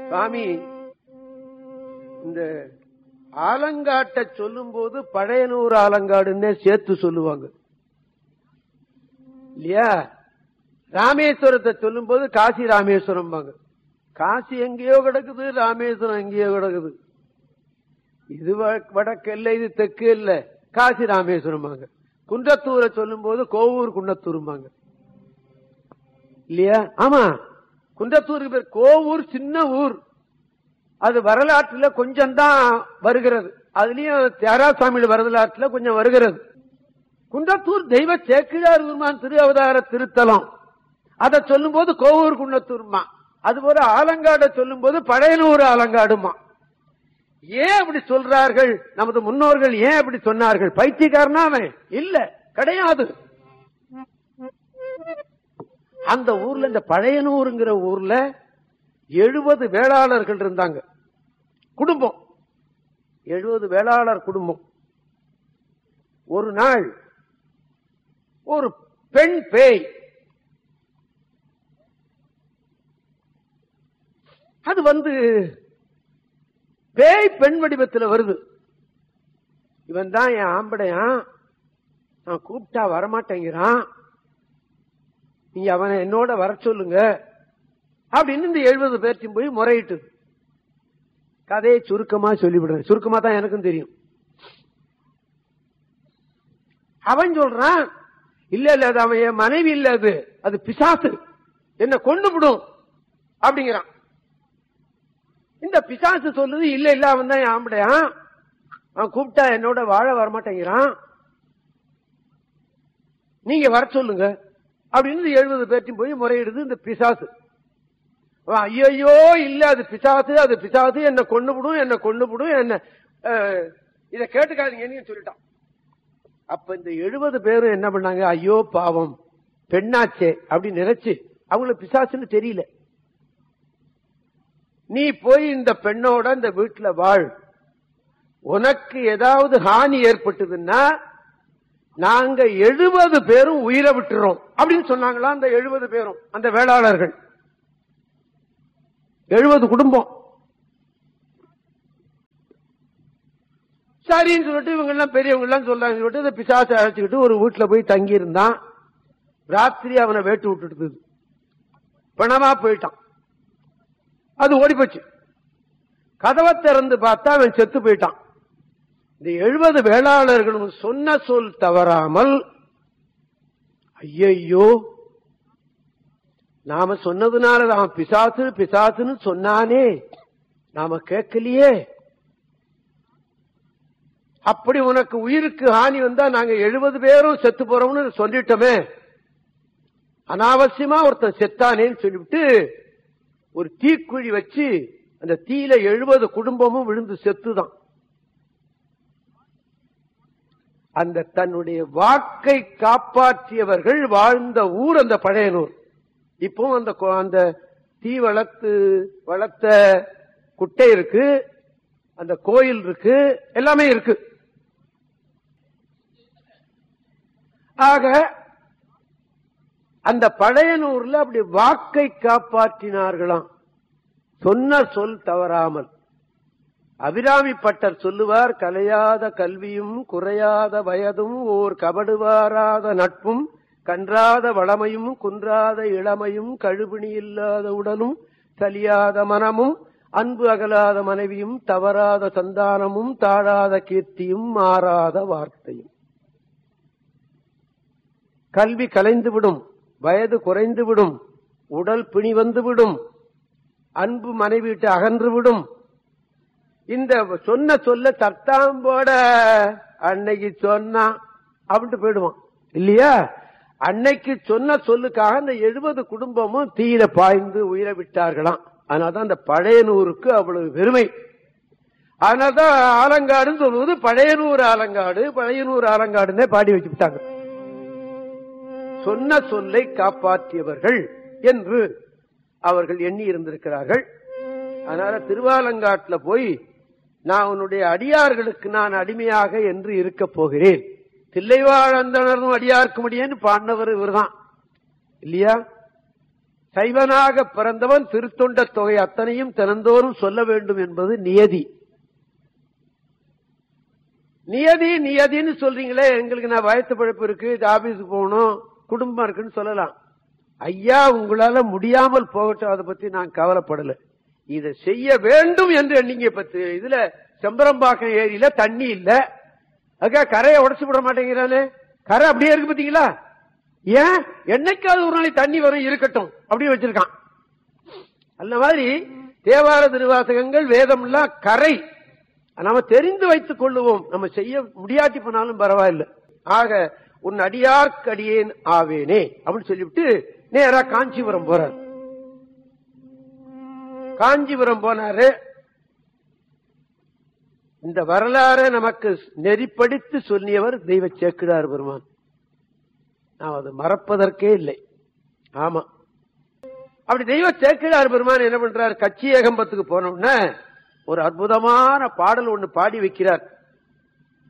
சுவாமி இந்த ஆலங்காட்டை சொல்லும் போது பழையனூர் ஆலங்காடுன்னே சேர்த்து சொல்லுவாங்க இல்லையா ராமேஸ்வரத்தை சொல்லும் போது காசி ராமேஸ்வரம் காசி எங்கேயோ கிடக்குது ராமேஸ்வரம் எங்கேயோ கிடக்குது இது வ- வடக்கு இல்ல இது தெற்கு இல்ல காசி ராமேஸ்வரம் குன்றத்தூரை சொல்லும் போது கோவூர் குன்னத்தூரும்பாங்க இல்லையா ஆமா குன்றத்தூருக்கு பேர் கோவூர் சின்ன ஊர் அது வரலாற்றுல கொஞ்சம் தான் வருகிறது அதுலயும் தியாராசாமியோட வரலாற்றுல கொஞ்சம் வருகிறது குன்றத்தூர் தெய்வ சேக்கிழார் உருமான் திரு அவதார திருத்தலம் அதை சொல்லும் போது கோவூர் குன்னத்தூர்மா அது போல ஆலங்காடை சொல்லும் போது பழையனூர் ஆலங்காடுமா ஏன் அப்படி சொல்றார்கள் நமது முன்னோர்கள் ஏன் அப்படி சொன்னார்கள் பைத்தியக்காரனா அவன் இல்ல கிடையாது அந்த ஊர்ல இந்த பழையனூருங்கிற ஊர்ல எழுபது வேளாளர்கள் இருந்தாங்க குடும்பம் எழுபது வேளாளர் குடும்பம் ஒரு நாள் ஒரு பெண் பேய் அது வந்து பேய் பெண் வடிவத்தில் வருது இவன் தான் என் ஆம்படையான் நான் கூப்பிட்டா வரமாட்டேங்கிறான் நீங்க அவனை என்னோட வர சொல்லுங்க அப்படின்னு இந்த எழுபது பேர்த்தையும் போய் முறையிட்டு கதையை சுருக்கமா சொல்லிவிடுறேன் சுருக்கமா தான் எனக்கும் தெரியும் அவன் சொல்றான் இல்ல இல்ல அது அவன் என் மனைவி இல்ல அது அது பிசாசு என்ன கொண்டு விடும் அப்படிங்கிறான் இந்த பிசாசு சொல்லுது இல்ல இல்ல அவன் தான் என் ஆம்படையான் அவன் கூப்பிட்டா என்னோட வாழ வரமாட்டேங்கிறான் நீங்க வர சொல்லுங்க அப்படின்னு எழுபது பேர்த்தையும் போய் முறையிடுது இந்த பிசாசு அவன், ஐயையோ இல்ல அது பிசாசு அது பிசாசு என்ன கொண்டு விடும் என்ன கொண்டு விடும் என்ன அஹ், இத கேட்டுக்காதீங்கன்னு சொல்லிட்டான் அப்ப இந்த எழுபது பேரும் என்ன பண்ணாங்க ஐயோ பாவம் பெண்ணாச்சே அப்படின்னு நினைச்சு அவங்களுக்கு பிசாசுன்னு தெரியல நீ போய் இந்த பெண்ணோட இந்த வீட்டுல வாழ் உனக்கு ஏதாவது ஹானி ஏற்பட்டதுன்னா நாங்க எழுபது பேரும் உயிரை விட்டுறோம் அப்படின்னு சொன்னாங்களா அந்த எழுபது பேரும் அந்த வேளாளர்கள் எழுபது குடும்பம் சரின்னு சொல்லிட்டு இவங்க எல்லாம் பெரியவங்க எல்லாம் சொல்றாங்க சொல்லிட்டு இந்த பிசாசை அழைச்சுக்கிட்டு ஒரு வீட்டுல போய் தங்கி இருந்தான் ராத்திரி அவனை வேட்டு விட்டுடுது பணமா போயிட்டான் அது ஓடி போச்சு கதவை திறந்து பார்த்தா அவன் செத்து போயிட்டான் இந்த எழுபது வேளாளர்களும் சொன்ன சொல் தவறாமல் ஐயையோ நாம சொன்னதுனால அவன் பிசாசு பிசாசுன்னு சொன்னானே நாம கேட்கலையே அப்படி உனக்கு உயிருக்கு ஹானி வந்தா நாங்க எழுபது பேரும் செத்து போறோம்னு சொல்லிட்டோமே அனாவசியமா ஒருத்தன் செத்தானேன்னு சொல்லிவிட்டு ஒரு தீக்குழி வச்சு அந்த தீயில எழுபது குடும்பமும் விழுந்து செத்துதான் அந்த தன்னுடைய வாக்கை காப்பாற்றியவர்கள் வாழ்ந்த ஊர் அந்த பழையனூர் இப்போ அந்த கொ- அந்த தீ வளர்த்து வளர்த்த குட்டை இருக்கு அந்த கோயில் இருக்கு எல்லாமே இருக்கு ஆக அந்த பழையனூர்ல அப்படி வாக்கை காப்பாற்றினார்களாம் சொன்ன சொல் தவறாமல் அபிராமி பட்டர் சொல்லுவார் கலையாத கல்வியும் குறையாத வயதும் ஓர் கபடுவாராத நட்பும் கன்றாத வளமையும் குன்றாத இளமையும் கழுபிணி இல்லாத உடலும் சலியாத மனமும் அன்பு அகலாத மனைவியும் தவறாத சந்தானமும் தாழாத கீர்த்தியும் மாறாத வார்த்தையும் கல்வி கலைந்துவிடும் வயது குறைந்துவிடும் உடல் பிணி வந்துவிடும் அன்பு மனைவி விட்டு அகன்றுவிடும் இந்த சொன்ன சொல்ல தட்டாம்போட அன்னைக்கு சொன்னான் அப்படின்ட்டு போயிடுவான் இல்லையா அன்னைக்கு சொன்ன சொல்லுக்காக அந்த எழுபது குடும்பமும் தீயில பாய்ந்து உயிரை விட்டார்களாம் அதனாலதான் அந்த பழையனூருக்கு அவ்வளவு பெருமை அதனாலதான் ஆலங்காடுன்னு சொல்லுவது பழையனூர் ஆலங்காடு பழையனூர் ஆலங்காடுன்னே பாடி வச்சு விட்டாங்க சொன்ன சொல்லை காப்பாற்றியவர்கள் என்று அவர்கள் எண்ணி இருந்திருக்கிறார்கள் அதனால திருவாலங்காட்டுல போய் நான் உன்னுடைய அடியார்களுக்கு நான் அடிமையாக என்று இருக்க போகிறேன் தில்லைவாழந்தனரும் அடியார்க்கு முடியேன்னு பாடினவர் இவர்தான் இல்லையா சைவனாக பிறந்தவன் திருத்தொண்ட தொகை அத்தனையும் தினந்தோறும் சொல்ல வேண்டும் என்பது நியதி நியதி நியதின்னு சொல்றீங்களே எங்களுக்கு நான் வயத்து பழப்பு இருக்கு ஆபீஸுக்கு போகணும் குடும்பம் இருக்குன்னு சொல்லலாம் ஐயா உங்களால முடியாமல் போகட்டும் அதை பத்தி நான் கவலைப்படல இதை செய்ய வேண்டும் என்று எண்ணிங்க பத்து இதுல செம்பரம்பாக்கம் ஏரியில தண்ணி இல்ல அதுக்காக கரையை உடைச்சு விட மாட்டேங்கிறானே கரை அப்படியே இருக்கு பாத்தீங்களா ஏன் என்னைக்காவது ஒரு நாளைக்கு தண்ணி வரும் இருக்கட்டும் அப்படியே வச்சிருக்கான் அந்த மாதிரி தேவார திருவாசகங்கள் வேதம் எல்லாம் கரை நாம தெரிந்து வைத்துக் கொள்ளுவோம் நம்ம செய்ய முடியாட்டி போனாலும் பரவாயில்லை ஆக உன் அடியார்க்கடியேன் ஆவேனே அப்படின்னு சொல்லிவிட்டு நேரா காஞ்சிபுரம் போறார் காஞ்சிபுரம் போனாரு இந்த வரலாறு நமக்கு நெறிப்படுத்தி சொல்லியவர் தெய்வ சேக்கிடார் பெருமான் நாம் அதை மறப்பதற்கே இல்லை ஆமா அப்படி தெய்வ சேக்கிழார் பெருமான் என்ன பண்றார் கட்சி ஏகம்பத்துக்கு போனோம்னா ஒரு அற்புதமான பாடல் ஒண்ணு பாடி வைக்கிறார்